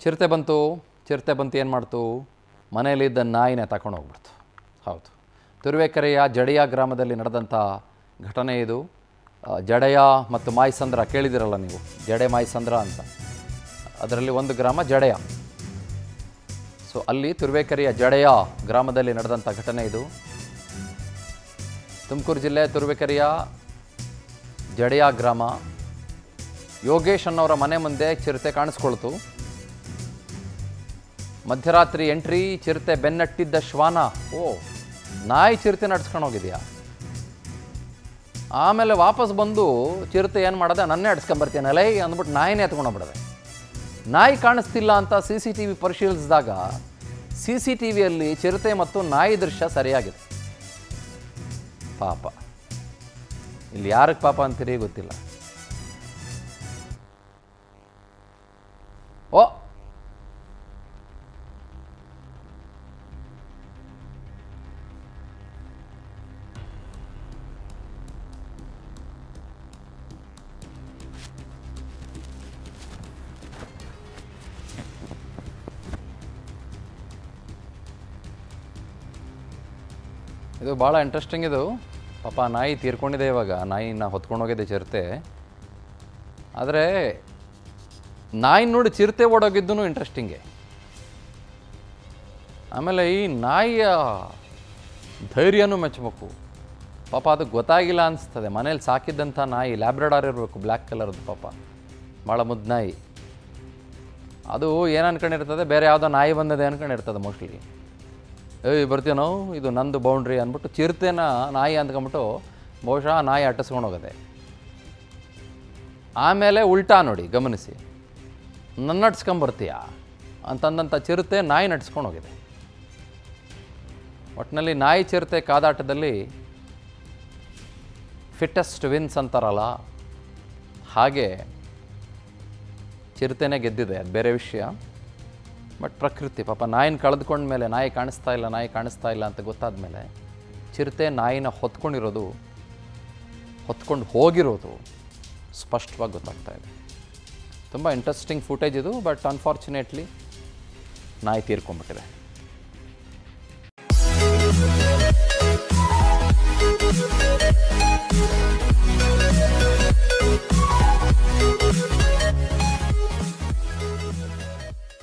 ಚಿರತೆ ಬಂತು ಚಿರತೆ ಬಂತು ಏನು ಮಾಡ್ತು ಮನೆಯಲ್ಲಿದ್ದ ನಾಯಿನೇ ತಗೊಂಡು ಹೋಗ್ಬಿಡ್ತು ಹೌದು ತುರುವೇಕೆರೆಯ ಜಡೆಯ ಗ್ರಾಮದಲ್ಲಿ ನಡೆದಂಥ ಘಟನೆ ಇದು ಆ, ಜಡೆಯ ಮತ್ತು ಮಾಯಸಂದ್ರ ಕೇಳಿದಿರಲ್ಲ ನೀವು ಜಡೆ ಮಾಯಸಂದ್ರ ಅಂತ ಅದರಲ್ಲಿ ಒಂದು ಗ್ರಾಮ ಜಡೆಯ ಸೊ ಅಲ್ಲಿ ತುರುವೇಕೆರೆಯ ಜಡೆಯ ಗ್ರಾಮದಲ್ಲಿ ನಡೆದಂಥ ಘಟನೆ ಇದು ತುಮಕೂರು ಜಿಲ್ಲೆ ತುರುವೇಕೆರೆಯ ಜಡೆಯ ಗ್ರಾಮ ಯೋಗೇಶ್ ಅನ್ನೋರ ಮನೆ ಮುಂದೆ ಚಿರತೆ ಕಾಣಿಸ್ಕೊಳ್ತು ಮಧ್ಯರಾತ್ರಿ ಎಂಟ್ರಿ ಚಿರತೆ ಬೆನ್ನಟ್ಟಿದ್ದ ಶ್ವಾನ ಓ ನಾಯಿ ಚಿರತೆ ನಡ್ಸ್ಕೊಂಡು ಹೋಗಿದ್ಯಾ ಆಮೇಲೆ ವಾಪಸ್ ಬಂದು ಚಿರತೆ ಏನು ಮಾಡದೆ ನನ್ನೇ ಅಡ್ಸ್ಕೊಂಬರ್ತೀನಿ ಲೈ ಅಂದ್ಬಿಟ್ಟು ನಾಯಿನೇ ಎತ್ಕೊಂಡೋಗ್ಬಿಡದೆ ನಾಯಿ ಕಾಣಿಸ್ತಿಲ್ಲ ಅಂತ ಸಿ ಸಿ ಟಿ ವಿ ಪರಿಶೀಲಿಸಿದಾಗ ಸಿ ಸಿ ಟಿ ವಿಯಲ್ಲಿ ಚಿರತೆ ಮತ್ತು ನಾಯಿ ದೃಶ್ಯ ಸರಿಯಾಗಿದೆ ಪಾಪ ಇಲ್ಲಿ ಯಾರಿಗೆ ಪಾಪ ಅಂತೀರಿ ಗೊತ್ತಿಲ್ಲ ಓ ಇದು ಭಾಳ ಇಂಟ್ರೆಸ್ಟಿಂಗ್ ಇದು ಪಾಪ ನಾಯಿ ತೀರ್ಕೊಂಡಿದೆ ಇವಾಗ ನಾಯಿನ ಹೊತ್ಕೊಂಡು ಹೋಗಿದೆ ಚಿರತೆ ಆದರೆ ನಾಯಿ ನೋಡಿ ಚಿರತೆ ಓಡೋಗಿದ್ದೂ ಇಂಟ್ರೆಸ್ಟಿಂಗೆ ಆಮೇಲೆ ಈ ನಾಯಿಯ ಧೈರ್ಯನೂ ಮೆಚ್ಚಬೇಕು ಪಾಪ ಅದು ಗೊತ್ತಾಗಿಲ್ಲ ಅನಿಸ್ತದೆ ಮನೇಲಿ ಸಾಕಿದ್ದಂಥ ನಾಯಿ ಲ್ಯಾಬ್ರಡಾರ್ ಇರಬೇಕು ಬ್ಲ್ಯಾಕ್ ಕಲರ್ದು ಪಾಪ ಭಾಳ ಮುದ್ದು ನಾಯಿ ಅದು ಏನು ಅನ್ಕೊಂಡಿರ್ತದೆ ಬೇರೆ ಯಾವುದೋ ನಾಯಿ ಬಂದದೆ ಅನ್ಕೊಂಡಿರ್ತದೆ ಮೋಸ್ಟ್ಲಿ ಏಯ್ ಬರ್ತೀನೋ ಇದು ನಂದು ಬೌಂಡ್ರಿ ಅಂದ್ಬಿಟ್ಟು ಚಿರತೆನ ನಾಯಿ ಅಂದ್ಕೊಂಬಿಟ್ಟು ಬಹುಶಃ ಆ ನಾಯಿ ಅಟ್ಟಿಸ್ಕೊಂಡು ಹೋಗದೆ ಆಮೇಲೆ ಉಲ್ಟಾ ನೋಡಿ ಗಮನಿಸಿ ನನ್ನ ನಡ್ಸ್ಕೊಂಬರ್ತೀಯ ಅಂತಂದಂಥ ಚಿರತೆ ನಾಯಿ ನಡ್ಸ್ಕೊಂಡು ಹೋಗಿದೆ ಒಟ್ಟಿನಲ್ಲಿ ನಾಯಿ ಚಿರತೆ ಕಾದಾಟದಲ್ಲಿ ಫಿಟ್ಟೆಸ್ಟ್ ವಿನ್ಸ್ ಅಂತಾರಲ್ಲ ಹಾಗೆ ಚಿರತೆನೇ ಗೆದ್ದಿದೆ ಅದು ಬೇರೆ ವಿಷಯ ಬಟ್ ಪ್ರಕೃತಿ ಪಾಪ ನಾಯಿನ ಕಳೆದುಕೊಂಡ ಮೇಲೆ ನಾಯಿ ಕಾಣಿಸ್ತಾ ಇಲ್ಲ ನಾಯಿ ಕಾಣಿಸ್ತಾ ಇಲ್ಲ ಅಂತ ಗೊತ್ತಾದ ಮೇಲೆ ಚಿರತೆ ನಾಯಿನ ಹೊತ್ಕೊಂಡಿರೋದು ಹೊತ್ಕೊಂಡು ಹೋಗಿರೋದು ಸ್ಪಷ್ಟವಾಗಿ ಗೊತ್ತಾಗ್ತಾ ಇದೆ ತುಂಬ ಇಂಟ್ರೆಸ್ಟಿಂಗ್ ಫುಟೇಜ್ ಇದು ಬಟ್ ಅನ್ಫಾರ್ಚುನೇಟ್ಲಿ ನಾಯಿ ತೀರ್ಕೊಂಡ್ಬಿಟ್ಟಿದೆ